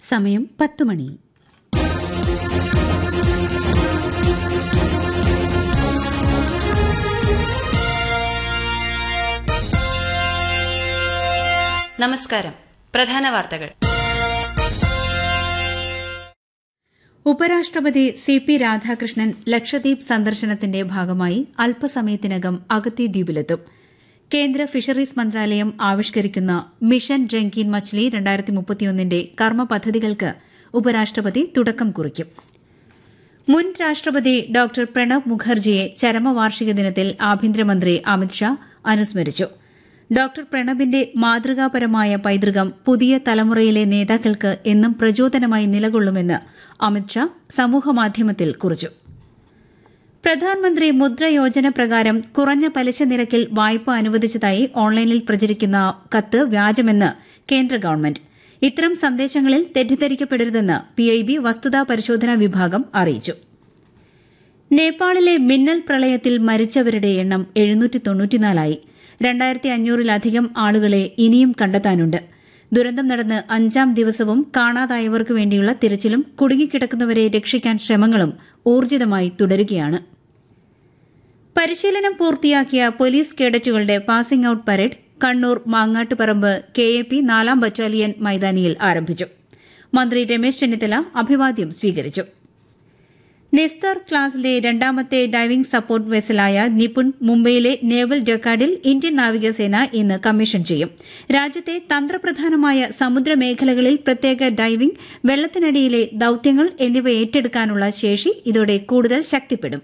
സമയം പത്ത് മണി നമസ്കാരം പ്രധാന വാർത്തകൾ ഉപരാഷ്ട്രപതി സി പി രാധാകൃഷ്ണൻ ലക്ഷദ്വീപ് സന്ദർശനത്തിന്റെ ഭാഗമായി അല്പസമയത്തിനകം അഗത്തി ദ്വീപിലെത്തും കേന്ദ്ര ഫിഷറീസ് മന്ത്രാലയം ആവിഷ്കരിക്കുന്ന മിഷൻ ഡ്രങ്കിൻ മച്ലി രണ്ടായിരത്തി മുപ്പത്തിയൊന്നിന്റെ കർമ്മ പദ്ധതികൾക്ക് ഉപരാഷ്ട്രപതി തുടക്കം കുറിക്കും മുൻ രാഷ്ട്രപതി ഡോക്ടർ പ്രണബ് മുഖർജിയെ ചരമവാർഷിക ദിനത്തിൽ ആഭ്യന്തരമന്ത്രി അമിത്ഷാ അനുസ്മരിച്ചു ഡോക്ടർ പ്രണബിന്റെ മാതൃകാപരമായ പൈതൃകം പുതിയ തലമുറയിലെ നേതാക്കൾക്ക് എന്നും പ്രചോദനമായി നിലകൊള്ളുമെന്ന് അമിത്ഷാ സമൂഹമാധ്യമത്തിൽ കുറിച്ചു പ്രധാനമന്ത്രി മുദ്ര യോജന പ്രകാരം കുറഞ്ഞ പലിശ നിരക്കിൽ വായ്പ അനുവദിച്ചതായി ഓൺലൈനിൽ പ്രചരിക്കുന്ന കത്ത് വ്യാജമെന്ന് കേന്ദ്ര ഗവൺമെന്റ് ഇത്തരം സന്ദേശങ്ങളിൽ തെറ്റിദ്ധരിക്കപ്പെടരുതെന്ന് പിഐബി വസ്തുതാ പരിശോധനാ വിഭാഗം അറിയിച്ചു നേപ്പാളിലെ മിന്നൽ പ്രളയത്തിൽ മരിച്ചവരുടെ എണ്ണം എഴുന്നൂറ്റി തൊണ്ണൂറ്റിനാലായി രണ്ടായിരത്തി അഞ്ഞൂറിലധികം ആളുകളെ ഇനിയും കണ്ടെത്താനുണ്ട് ദുരന്തം നടന്ന് അഞ്ചാം ദിവസവും കാണാതായവർക്ക് വേണ്ടിയുള്ള തിരച്ചിലും കുടുങ്ങിക്കിടക്കുന്നവരെ രക്ഷിക്കാൻ ശ്രമങ്ങളും ഊർജിതമായി തുടരുകയാണ് പരിശീലനം പൂർത്തിയാക്കിയ പോലീസ് കേഡറ്റുകളുടെ passing out parade Kannur Mangattuparamba K A P നാലാം ബറ്റാലിയൻ മൈതാനിയിൽ ആരംഭിച്ചു മന്ത്രി രമേശ് ചെന്നിത്തല അഭിവാദ്യം സ്വീകരിച്ചു നെസ്തർ ക്ലാസിലെ രണ്ടാമത്തെ ഡൈവിംഗ് സപ്പോർട്ട് വെസലായ നിപുൺ മുംബൈയിലെ നേവൽ ഡൊക്കാഡിൽ ഇന്ത്യൻ നാവികസേന ഇന്ന് കമ്മീഷൻ ചെയ്യും രാജ്യത്തെ തന്ത്രപ്രധാനമായ സമുദ്രമേഖലകളിൽ പ്രത്യേക ഡൈവിംഗ് വെള്ളത്തിനടിയിലെ ദൌത്യങ്ങൾ എന്നിവ ഏറ്റെടുക്കാനുള്ള ശേഷി ഇതോടെ കൂടുതൽ ശക്തിപ്പെടും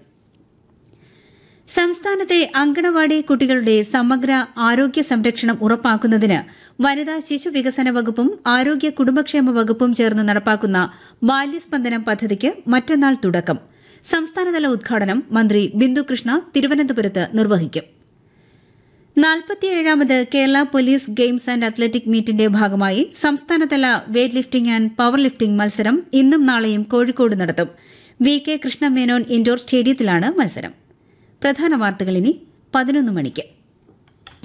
സംസ്ഥാനത്തെ അങ്കണവാടി കുട്ടികളുടെ സമഗ്ര ആരോഗ്യ സംരക്ഷണം ഉറപ്പാക്കുന്നതിന് വനിതാ ശിശു വികസന വകുപ്പും ആരോഗ്യ കുടുംബക്ഷേമ വകുപ്പും ചേർന്ന് നടപ്പാക്കുന്ന ബാല്യസ്പന്ദനം പദ്ധതിക്ക് മറ്റന്നാൾ തുടക്കം സംസ്ഥാനതല ഉദ്ഘാടനം മന്ത്രി ബിന്ദുകൃഷ്ണ തിരുവനന്തപുരത്ത് നിർവഹിക്കും നാൽപ്പത്തിയേഴാമത് Kerala police games and athletic മീറ്റിന്റെ ഭാഗമായി സംസ്ഥാനതല weight lifting and power lifting മത്സരം ഇന്നും നാളെയും കോഴിക്കോട് നടത്തും വി കെ കൃഷ്ണമേനോൻ ഇൻഡോർ സ്റ്റേഡിയത്തിലാണ് മത്സരം പ്രധാന വാർത്തകൾ ഇനി പതിനൊന്ന് മണിക്ക്